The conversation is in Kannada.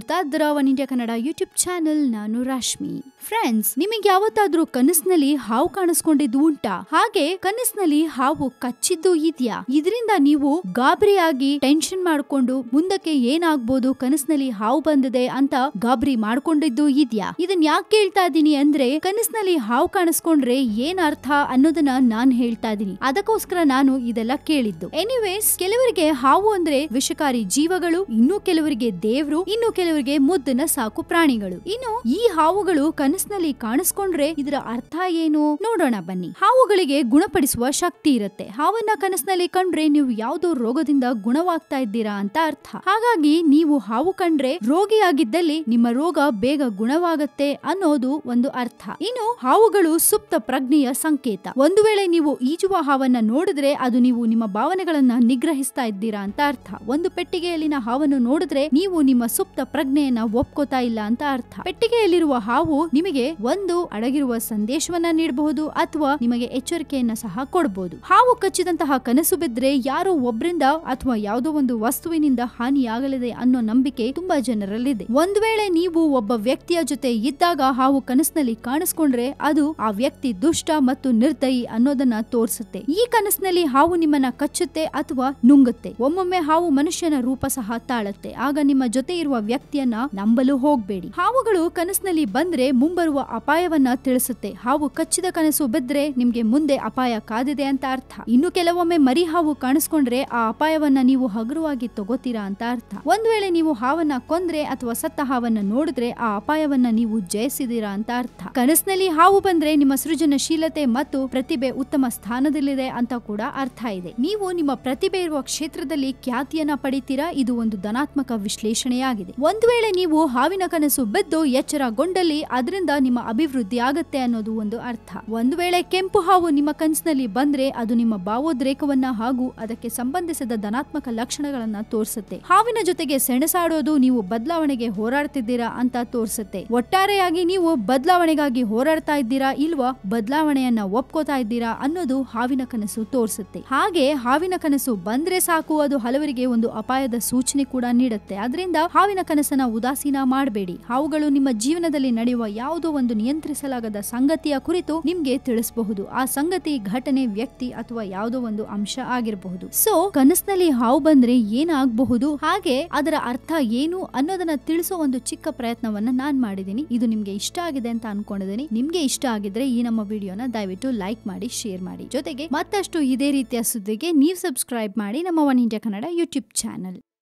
ನೋಡ್ತಾ ಇದ್ದೀರಾ one India Kannada YouTube channel ನಾನು ರಾಶ್ಮಿ ಫ್ರೆಂಡ್ಸ್ ನಿಮಗೆ ಯಾವತ್ತಾದ್ರೂ ಕನಸಿನಲ್ಲಿ ಹಾವು ಕಾಣಿಸ್ಕೊಂಡಿದ್ದು ಉಂಟಾ ಹಾಗೆ ಕನಸಿನಲ್ಲಿ ಹಾವು ಕಚ್ಚಿದ್ದು ಇದೆಯಾ ಇದರಿಂದ ನೀವು ಗಾಬರಿಯಾಗಿ ಟೆನ್ಷನ್ ಮಾಡ್ಕೊಂಡು ಮುಂದಕ್ಕೆ ಏನಾಗ್ಬೋದು ಕನಸಿನಲ್ಲಿ ಹಾವು ಬಂದಿದೆ ಅಂತ ಗಾಬರಿ ಮಾಡ್ಕೊಂಡಿದ್ದು ಇದೆಯಾ ಇದನ್ ಯಾಕೆ ಕೇಳ್ತಾ ಇದ್ದೀನಿ ಅಂದ್ರೆ ಕನಸಿನಲ್ಲಿ ಹಾವು ಕಾಣಿಸ್ಕೊಂಡ್ರೆ ಏನ್ ಅರ್ಥ ಅನ್ನೋದನ್ನ ನಾನ್ ಹೇಳ್ತಾ ಇದ್ದೀನಿ ಅದಕ್ಕೋಸ್ಕರ ನಾನು ಇದೆಲ್ಲ ಕೇಳಿದ್ದು ಎನಿವೇಸ್ ಕೆಲವರಿಗೆ ಹಾವು ಅಂದ್ರೆ ವಿಷಕಾರಿ ಜೀವಗಳು ಇನ್ನು ಕೆಲವರಿಗೆ ದೇವ್ರು ಇನ್ನು ಕೆಲವರಿಗೆ ಮುದ್ದನ ಸಾಕು ಪ್ರಾಣಿಗಳು ಇನ್ನು ಈ ಹಾವುಗಳು ಕನಸಿನಲ್ಲಿ ಕಾಣಿಸ್ಕೊಂಡ್ರೆ ಇದರ ಅರ್ಥ ಏನು ನೋಡೋಣ ಬನ್ನಿ ಹಾವುಗಳಿಗೆ ಗುಣಪಡಿಸುವ ಶಕ್ತಿ ಇರುತ್ತೆ ಹಾವನ್ನ ಕನಸಿನಲ್ಲಿ ಕಂಡ್ರೆ ನೀವು ಯಾವ್ದೋ ರೋಗದಿಂದ ಗುಣವಾಗ್ತಾ ಇದ್ದೀರಾ ಅಂತ ಅರ್ಥ ಹಾಗಾಗಿ ನೀವು ಹಾವು ಕಂಡ್ರೆ ರೋಗಿಯಾಗಿದ್ದಲ್ಲಿ ನಿಮ್ಮ ರೋಗ ಬೇಗ ಗುಣವಾಗತ್ತೆ ಅನ್ನೋದು ಒಂದು ಅರ್ಥ ಇನ್ನು ಹಾವುಗಳು ಸುಪ್ತ ಪ್ರಜ್ಞೆಯ ಸಂಕೇತ ಒಂದು ವೇಳೆ ನೀವು ಈಜುವ ಹಾವನ್ನ ನೋಡಿದ್ರೆ ಅದು ನೀವು ನಿಮ್ಮ ಭಾವನೆಗಳನ್ನ ನಿಗ್ರಹಿಸ್ತಾ ಇದ್ದೀರಾ ಅಂತ ಅರ್ಥ ಒಂದು ಪೆಟ್ಟಿಗೆಯಲ್ಲಿನ ಹಾವನ್ನು ನೋಡಿದ್ರೆ ನೀವು ನಿಮ್ಮ ಸುಪ್ತ ಪ್ರಜ್ಞೆಯನ್ನ ಒಪ್ಕೋತಾ ಇಲ್ಲ ಅಂತ ಅರ್ಥ ಪೆಟ್ಟಿಗೆಯಲ್ಲಿರುವ ಹಾವು ನಿಮಗೆ ಒಂದು ಅಡಗಿರುವ ಸಂದೇಶವನ್ನ ನೀಡಬಹುದು ಅಥವಾ ನಿಮಗೆ ಎಚ್ಚರಿಕೆಯನ್ನ ಸಹ ಕೊಡಬಹುದು ಹಾವು ಕಚ್ಚಿದಂತಹ ಕನಸು ಬಿದ್ರೆ ಯಾರೋ ಒಬ್ರಿಂದ ಅಥವಾ ಯಾವುದೋ ಒಂದು ವಸ್ತುವಿನಿಂದ ಹಾನಿಯಾಗಲಿದೆ ಅನ್ನೋ ನಂಬಿಕೆ ತುಂಬಾ ಜನರಲ್ಲಿದೆ ಒಂದು ವೇಳೆ ನೀವು ಒಬ್ಬ ವ್ಯಕ್ತಿಯ ಜೊತೆ ಇದ್ದಾಗ ಹಾವು ಕನಸಿನಲ್ಲಿ ಕಾಣಿಸ್ಕೊಂಡ್ರೆ ಅದು ಆ ವ್ಯಕ್ತಿ ದುಷ್ಟ ಮತ್ತು ನಿರ್ದಯಿ ಅನ್ನೋದನ್ನ ತೋರಿಸುತ್ತೆ ಈ ಕನಸಿನಲ್ಲಿ ಹಾವು ನಿಮ್ಮನ್ನ ಕಚ್ಚುತ್ತೆ ಅಥವಾ ನುಂಗುತ್ತೆ ಒಮ್ಮೊಮ್ಮೆ ಹಾವು ಮನುಷ್ಯನ ರೂಪ ಸಹ ತಾಳತ್ತೆ ಆಗ ನಿಮ್ಮ ಜೊತೆ ಇರುವ ವ್ಯಕ್ತಿಯನ್ನ ನಂಬಲು ಹೋಗ್ಬೇಡಿ ಹಾವುಗಳು ಕನಸಿನಲ್ಲಿ ಬಂದ್ರೆ ಮುಂಬರುವ ಅಪಾಯವನ್ನ ತಿಳಿಸುತ್ತೆ ಹಾವು ಕಚ್ಚಿದ ಕನಸು ಬಿದ್ರೆ ನಿಮ್ಗೆ ಮುಂದೆ ಅಪಾಯ ಕಾದಿದೆ ಅಂತ ಅರ್ಥ ಇನ್ನು ಕೆಲವೊಮ್ಮೆ ಮರಿ ಹಾವು ಕಾಣಿಸ್ಕೊಂಡ್ರೆ ಆ ಅಪಾಯವನ್ನ ನೀವು ಹಗುರವಾಗಿ ತಗೋತೀರಾ ಅಂತ ಅರ್ಥ ಒಂದ್ ವೇಳೆ ನೀವು ಹಾವನ್ನ ಕೊಂದ್ರೆ ಅಥವಾ ಸತ್ತ ಹಾವನ್ನ ನೋಡಿದ್ರೆ ಆ ಅಪಾಯವನ್ನ ನೀವು ಜಯಿಸಿದೀರಾ ಅಂತ ಅರ್ಥ ಕನಸಿನಲ್ಲಿ ಹಾವು ಬಂದ್ರೆ ನಿಮ್ಮ ಸೃಜನಶೀಲತೆ ಮತ್ತು ಪ್ರತಿಭೆ ಉತ್ತಮ ಸ್ಥಾನದಲ್ಲಿದೆ ಅಂತ ಕೂಡ ಅರ್ಥ ಇದೆ ನೀವು ನಿಮ್ಮ ಪ್ರತಿಭೆ ಇರುವ ಕ್ಷೇತ್ರದಲ್ಲಿ ಖ್ಯಾತಿಯನ್ನ ಪಡಿತೀರಾ ಇದು ಒಂದು ಧನಾತ್ಮಕ ವಿಶ್ಲೇಷಣೆಯಾಗಿದೆ ಒಂದು ವೇಳೆ ನೀವು ಹಾವಿನ ಕನಸು ಬಿದ್ದು ಎಚ್ಚರಗೊಂಡಲ್ಲಿ ಅದರಿಂದ ನಿಮ್ಮ ಅಭಿವೃದ್ಧಿ ಆಗತ್ತೆ ಅನ್ನೋದು ಒಂದು ಅರ್ಥ ಒಂದು ವೇಳೆ ಕೆಂಪು ಹಾವು ನಿಮ್ಮ ಕನಸಿನಲ್ಲಿ ಬಂದ್ರೆ ಅದು ನಿಮ್ಮ ಭಾವೋದ್ರೇಕವನ್ನ ಹಾಗೂ ಅದಕ್ಕೆ ಸಂಬಂಧಿಸಿದ ಧನಾತ್ಮಕ ಲಕ್ಷಣಗಳನ್ನ ತೋರಿಸುತ್ತೆ ಹಾವಿನ ಜೊತೆಗೆ ಸೆಣಸಾಡೋದು ನೀವು ಬದಲಾವಣೆಗೆ ಹೋರಾಡ್ತಿದ್ದೀರಾ ಅಂತ ತೋರಿಸುತ್ತೆ ಒಟ್ಟಾರೆಯಾಗಿ ನೀವು ಬದಲಾವಣೆಗಾಗಿ ಹೋರಾಡ್ತಾ ಇದ್ದೀರಾ ಇಲ್ವಾ ಬದಲಾವಣೆಯನ್ನ ಒಪ್ಕೋತಾ ಇದ್ದೀರಾ ಅನ್ನೋದು ಹಾವಿನ ಕನಸು ತೋರಿಸುತ್ತೆ ಹಾಗೆ ಹಾವಿನ ಕನಸು ಬಂದ್ರೆ ಸಾಕು ಅದು ಹಲವರಿಗೆ ಒಂದು ಅಪಾಯದ ಸೂಚನೆ ಕೂಡ ನೀಡುತ್ತೆ ಅದರಿಂದ ಹಾವಿನ ಕನಸನ್ನ ಉದಾಸೀನ ಮಾಡಬೇಡಿ ಹಾವುಗಳು ನಿಮ್ಮ ಜೀವನದಲ್ಲಿ ನಡೆಯುವ ಯಾವುದೋ ಒಂದು ನಿಯಂತ್ರಿಸಲಾಗದ ಸಂಗತಿಯ ಕುರಿತು ನಿಮ್ಗೆ ತಿಳಿಸಬಹುದು ಆ ಸಂಗತಿ ಘಟನೆ ವ್ಯಕ್ತಿ ಅಥವಾ ಯಾವುದೋ ಒಂದು ಅಂಶ ಆಗಿರಬಹುದು ಸೊ ಕನಸಿನಲ್ಲಿ ಹಾವು ಬಂದ್ರೆ ಏನಾಗಬಹುದು ಹಾಗೆ ಅದರ ಅರ್ಥ ಏನು ಅನ್ನೋದನ್ನ ತಿಳಿಸೋ ಒಂದು ಚಿಕ್ಕ ಪ್ರಯತ್ನವನ್ನ ನಾನ್ ಮಾಡಿದೀನಿ ಇದು ನಿಮ್ಗೆ ಇಷ್ಟ ಆಗಿದೆ ಅಂತ ಅನ್ಕೊಂಡಿದ್ದೀನಿ ನಿಮ್ಗೆ ಇಷ್ಟ ಆಗಿದ್ರೆ ಈ ನಮ್ಮ ವಿಡಿಯೋನ ದಯವಿಟ್ಟು ಲೈಕ್ ಮಾಡಿ ಶೇರ್ ಮಾಡಿ ಜೊತೆಗೆ ಮತ್ತಷ್ಟು ಇದೇ ರೀತಿಯ ಸುದ್ದಿಗೆ ನೀವು ಸಬ್ಸ್ಕ್ರೈಬ್ ಮಾಡಿ ನಮ್ಮ one India Kannada YouTube channel